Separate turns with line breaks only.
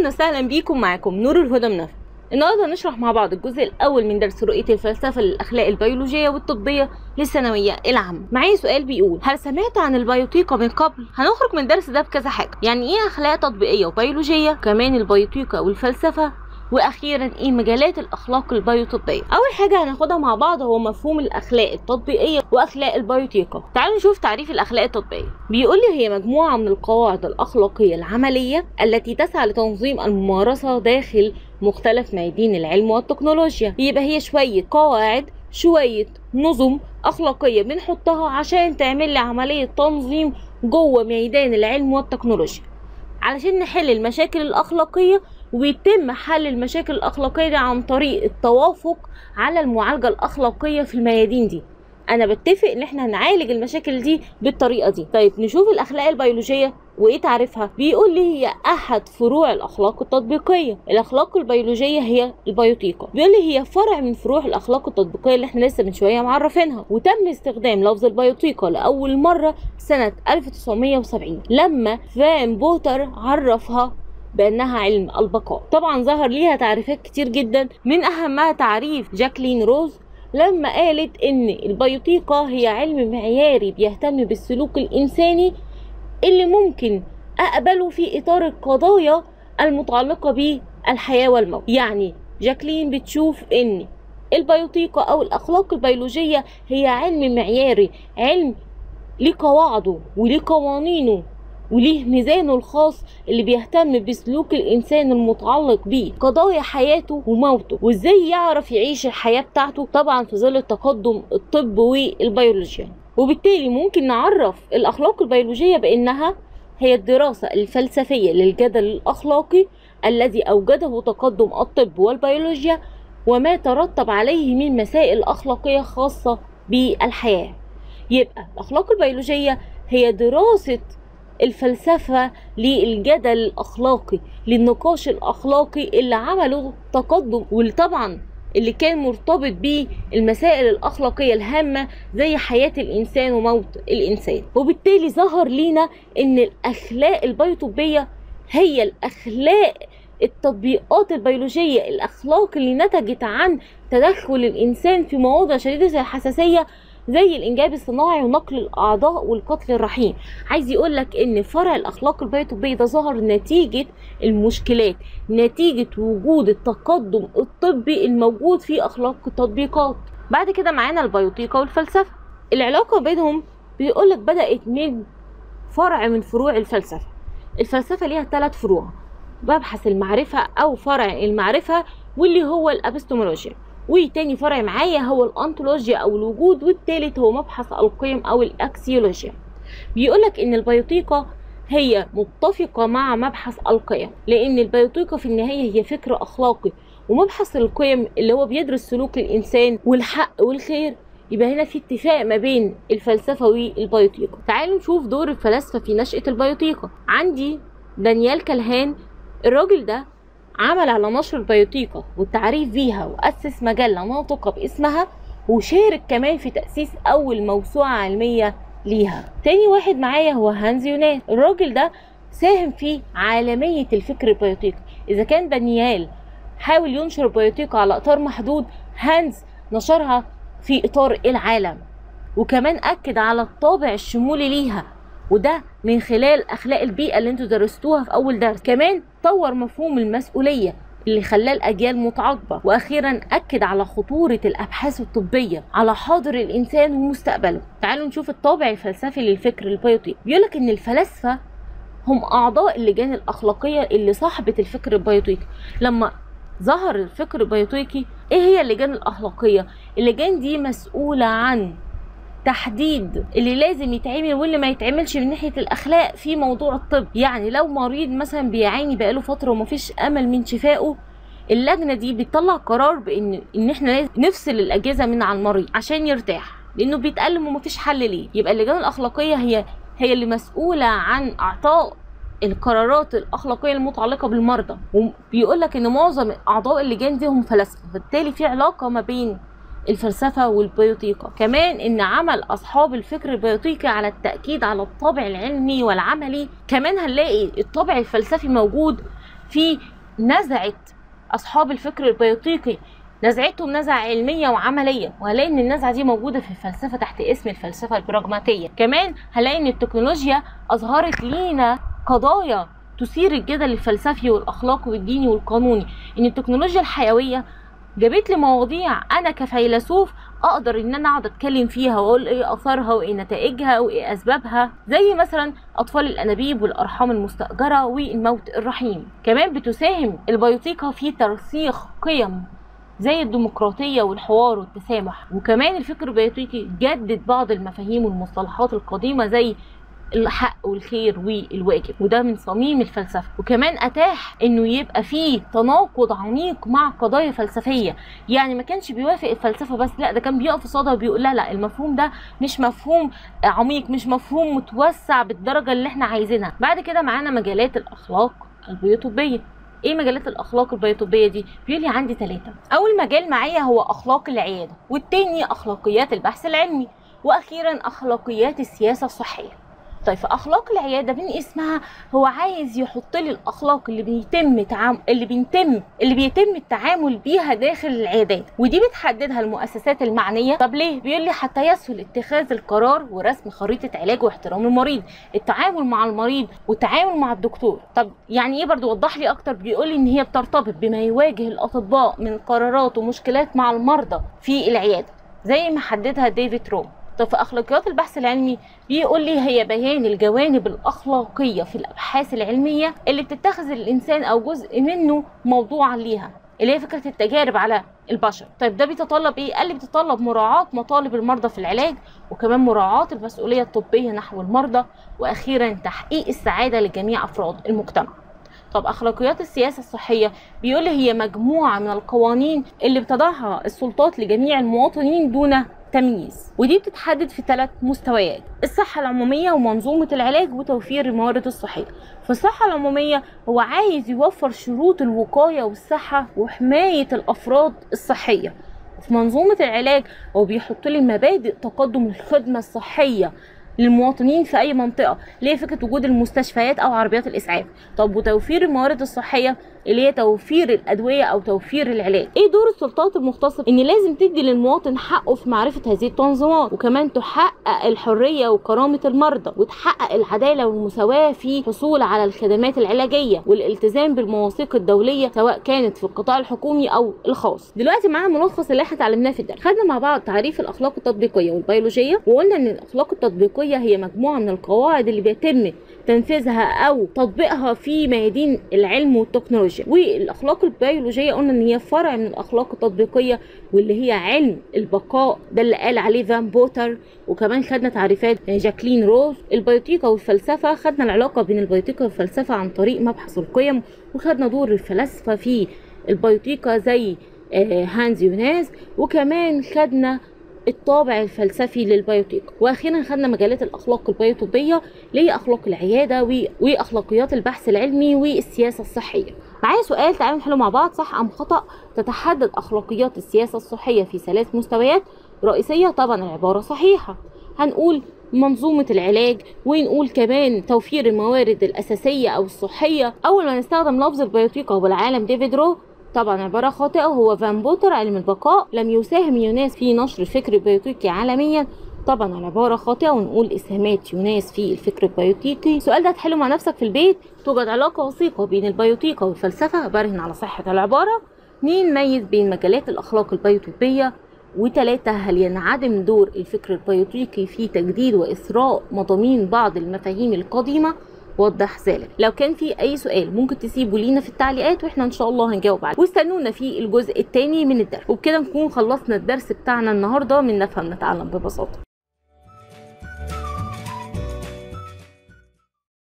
اهلا وسهلا بيكم معاكم نور الهدى منفذ النهارده هنشرح مع بعض الجزء الاول من درس رؤيه الفلسفه للاخلاق البيولوجيه والطبيه للثانويه العامه معايا سؤال بيقول هل سمعت عن البيوتيقه من قبل هنخرج من الدرس ده بكذا حاجه يعني ايه اخلاق تطبيقيه وبيولوجيه كمان البيوتيقه والفلسفه واخيرا ايه مجالات الاخلاق البيوطبيه اول حاجه هناخدها مع بعض هو مفهوم الاخلاق التطبيقيه واخلاق البيوتيقه تعالوا نشوف تعريف الاخلاق التطبيقيه بيقول لي هي مجموعه من القواعد الاخلاقيه العمليه التي تسعى لتنظيم الممارسه داخل مختلف ميادين العلم والتكنولوجيا يبقى هي شويه قواعد شويه نظم اخلاقيه بنحطها عشان تعمل لي عمليه تنظيم جوه ميدان العلم والتكنولوجيا علشان نحل المشاكل الاخلاقيه وبيتم حل المشاكل الأخلاقية دي عن طريق التوافق على المعالجة الأخلاقية في الميادين دي أنا بتفق إن إحنا هنعالج المشاكل دي بالطريقة دي طيب نشوف الأخلاق البيولوجية وإيه تعريفها بيقول لي هي أحد فروع الأخلاق التطبيقية الأخلاق البيولوجية هي البيوتيقة بيقول لي هي فرع من فروع الأخلاق التطبيقية اللي إحنا لسه من شوية معرفينها وتم استخدام لفظ البيوتيقة لأول مرة سنة 1970 لما فان بوتر عرفها بانها علم البقاء طبعا ظهر ليها تعريفات كتير جدا من اهمها تعريف جاكلين روز لما قالت ان البيوتيقة هي علم معياري بيهتم بالسلوك الانساني اللي ممكن اقبله في اطار القضايا المتعلقة بالحياة والموت يعني جاكلين بتشوف ان البيوتيقة او الاخلاق البيولوجية هي علم معياري علم ليه قواعده وليه قوانينه وليه ميزانه الخاص اللي بيهتم بسلوك الانسان المتعلق بيه قضايا حياته وموته وازاي يعرف يعيش الحياه بتاعته طبعا في ظل تقدم الطب والبيولوجيا وبالتالي ممكن نعرف الاخلاق البيولوجيه بانها هي الدراسه الفلسفيه للجدل الاخلاقي الذي اوجده تقدم الطب والبيولوجيا وما ترتب عليه من مسائل اخلاقيه خاصه بالحياه يبقى الاخلاق البيولوجيه هي دراسه الفلسفة للجدل الأخلاقي للنقاش الأخلاقي اللي عمله تقدم واللي طبعا اللي كان مرتبط بالمسائل الأخلاقية الهامة زي حياة الإنسان وموت الإنسان وبالتالي ظهر لينا إن الأخلاق البيوطبية هي الأخلاق التطبيقات البيولوجية الأخلاق اللي نتجت عن تدخل الإنسان في مواضع شديدة الحساسية زي الانجاب الصناعي ونقل الاعضاء والقتل الرحيم عايز يقول لك ان فرع الاخلاق البيوطبيه ده ظهر نتيجه المشكلات نتيجه وجود التقدم الطبي الموجود في اخلاق التطبيقات بعد كده معانا البيوتيقه والفلسفه العلاقه بينهم بيقول لك بدات من فرع من فروع الفلسفه الفلسفه ليها ثلاث فروع مبحث المعرفه او فرع المعرفه واللي هو الابستمولوجيا وتاني فرع معايا هو الانتولوجيا او الوجود والتالت هو مبحث القيم او الاكسيولوجيا بيقولك ان البيوتيقة هي متفقة مع مبحث القيم لان البيوتيقة في النهاية هي فكر اخلاقي ومبحث القيم اللي هو بيدرس سلوك الانسان والحق والخير يبقى هنا في اتفاق ما بين الفلسفة والبيوتيقة تعالوا نشوف دور الفلاسفة في نشأة البيوتيقة عندي دانيال كالهان الراجل ده عمل على نشر البيوتيقة والتعريف بيها وأسس مجلة ناطقة باسمها وشارك كمان في تأسيس أول موسوعة علمية ليها تاني واحد معايا هو هانز يونان الراجل ده ساهم في عالمية الفكر البيوتيقي إذا كان دانيال حاول ينشر البيوتيقة على إطار محدود هانز نشرها في إطار العالم وكمان أكد على الطابع الشمولي ليها وده من خلال اخلاق البيئه اللي انتوا درستوها في اول درس كمان طور مفهوم المسؤوليه اللي خلاه الاجيال متعاقبه واخيرا اكد على خطوره الابحاث الطبيه على حاضر الانسان ومستقبله تعالوا نشوف الطابع الفلسفي للفكر البيوتيقي بيقولك ان الفلاسفه هم اعضاء اللجان الاخلاقيه اللي صاحبه الفكر البيوتيقي لما ظهر الفكر البيوتيقي ايه هي اللجان الاخلاقيه اللجان دي مسؤوله عن تحديد اللي لازم يتعمل واللي ما يتعملش من ناحيه الاخلاق في موضوع الطب يعني لو مريض مثلا بيعاني بقاله فتره ومفيش امل من شفائه اللجنه دي بتطلع قرار بان ان احنا لازم نفصل الاجهزه من على المريض عشان يرتاح لانه بيتالم ومفيش حل ليه يبقى اللجان الاخلاقيه هي هي اللي مسؤوله عن اعطاء القرارات الاخلاقيه المتعلقه بالمرضى وبيقول لك ان معظم اعضاء اللجان دي هم فلاسفه فبالتالي في علاقه ما بين الفلسفة والبيوتيقة كمان ان عمل اصحاب الفكر البيوتيقي على التأكيد على الطابع العلمي والعملي كمان هنلاقي الطابع الفلسفي موجود في نزعت اصحاب الفكر البيوتيقي نزعتهم نزعة علمية وعملية وهنلاقي ان النزعة دي موجودة في الفلسفة تحت اسم الفلسفة البراغماتية كمان هنلاقي ان التكنولوجيا اظهرت لينا قضايا تثير الجدل الفلسفي والاخلاقي والديني والقانوني ان التكنولوجيا الحيوية جابت لي مواضيع انا كفيلسوف اقدر ان انا اقعد اتكلم فيها واقول ايه اثارها وايه نتائجها وايه اسبابها زي مثلا اطفال الانابيب والارحام المستاجره والموت الرحيم كمان بتساهم البيوتيكا في ترسيخ قيم زي الديمقراطية والحوار والتسامح وكمان الفكر البيوتيكي جدد بعض المفاهيم والمصطلحات القديمة زي الحق والخير والواجب وده من صميم الفلسفه وكمان اتاح انه يبقى فيه تناقض عميق مع قضايا فلسفيه يعني ما كانش بيوافق الفلسفه بس لا ده كان بيقف قصادها وبيقول لا لا المفهوم ده مش مفهوم عميق مش مفهوم متوسع بالدرجه اللي احنا عايزينها بعد كده معانا مجالات الاخلاق البيوتوبيه ايه مجالات الاخلاق البيوتوبيه دي بيقول لي عندي ثلاثه اول مجال معايا هو اخلاق العياده والتاني اخلاقيات البحث العلمي واخيرا اخلاقيات السياسه الصحيه طيب في اخلاق العياده من اسمها هو عايز يحط لي الاخلاق اللي بيتم تعام... اللي بيتم اللي بيتم التعامل بيها داخل العيادات ودي بتحددها المؤسسات المعنيه طب ليه بيقول لي حتى يسهل اتخاذ القرار ورسم خريطه علاج واحترام المريض التعامل مع المريض والتعامل مع الدكتور طب يعني ايه برضو وضح لي اكتر بيقول لي ان هي بترتبط بما يواجه الاطباء من قرارات ومشكلات مع المرضى في العياده زي ما حددها ديفيد روم طب في اخلاقيات البحث العلمي بيقول لي هي بيان الجوانب الاخلاقيه في الابحاث العلميه اللي بتتخذ الانسان او جزء منه موضوعا ليها اللي هي فكره التجارب على البشر طيب ده بيتطلب ايه قال لي بيتطلب مراعاه مطالب المرضى في العلاج وكمان مراعاه المسؤوليه الطبيه نحو المرضى واخيرا تحقيق السعاده لجميع افراد المجتمع طب اخلاقيات السياسه الصحيه بيقول لي هي مجموعه من القوانين اللي بتضعها السلطات لجميع المواطنين دون تمييز ودي بتتحدد في ثلاث مستويات الصحة العمومية ومنظومة العلاج وتوفير الموارد الصحية في الصحة العمومية هو عايز يوفر شروط الوقاية والصحة وحماية الأفراد الصحية في منظومة العلاج هو بيحط لي مبادئ تقدم الخدمة الصحية للمواطنين في اي منطقه اللي هي فكره وجود المستشفيات او عربيات الاسعاف طب وتوفير الموارد الصحيه اللي هي توفير الادويه او توفير العلاج ايه دور السلطات المختصه ان لازم تدي للمواطن حقه في معرفه هذه التنظيمات وكمان تحقق الحريه وكرامه المرضى وتحقق العداله والمساواه في الحصول على الخدمات العلاجيه والالتزام بالمواثيق الدوليه سواء كانت في القطاع الحكومي او الخاص دلوقتي معانا ملخص اللي احنا اتعلمناه في الدرس خدنا مع بعض تعريف الاخلاق التطبيقيه والبيولوجيه وقلنا ان الاخلاق التطبيقيه هي مجموعه من القواعد اللي بيتم تنفيذها او تطبيقها في ميادين العلم والتكنولوجيا والاخلاق البيولوجيه قلنا ان هي فرع من الاخلاق التطبيقيه واللي هي علم البقاء ده اللي قال عليه فان بوتر وكمان خدنا تعريفات جاكلين روز البيوتيكا والفلسفه خدنا العلاقه بين البيوتيكا والفلسفه عن طريق مبحث القيم وخدنا دور الفلاسفه في البيوتيكا زي هانز يوناس وكمان خدنا الطابع الفلسفي للبيوتيك واخيرا خدنا مجالات الاخلاق البيوتوبيه اللي هي اخلاق العياده و... واخلاقيات البحث العلمي والسياسه الصحيه معايا سؤال تعالوا نحله مع بعض صح ام خطا تتحدد اخلاقيات السياسه الصحيه في ثلاث مستويات رئيسيه طبعا العباره صحيحه هنقول منظومة العلاج ونقول كمان توفير الموارد الأساسية أو الصحية أول ما نستخدم لفظ البيوتيكا والعالم ديفيد رو طبعا عبارة خاطئة هو فان بوتر علم البقاء لم يساهم يوناس في نشر الفكر البيوتيكي عالميا طبعا العبارة خاطئة ونقول إسهامات يوناس في الفكر البيوتيكي السؤال ده هتحله مع نفسك في البيت توجد علاقة وثيقة بين البيوتيكا والفلسفة برهن على صحة العبارة اتنين ميز بين مجالات الأخلاق البيوتيكية وتلاتة هل ينعدم دور الفكر البيوتيكي في تجديد وإثراء مضامين بعض المفاهيم القديمة وضح ذلك لو كان في اي سؤال ممكن تسيبه لينا في التعليقات واحنا ان شاء الله هنجاوب عليه واستنونا في الجزء الثاني من الدرس وبكده نكون خلصنا الدرس بتاعنا النهارده من نفهم نتعلم ببساطه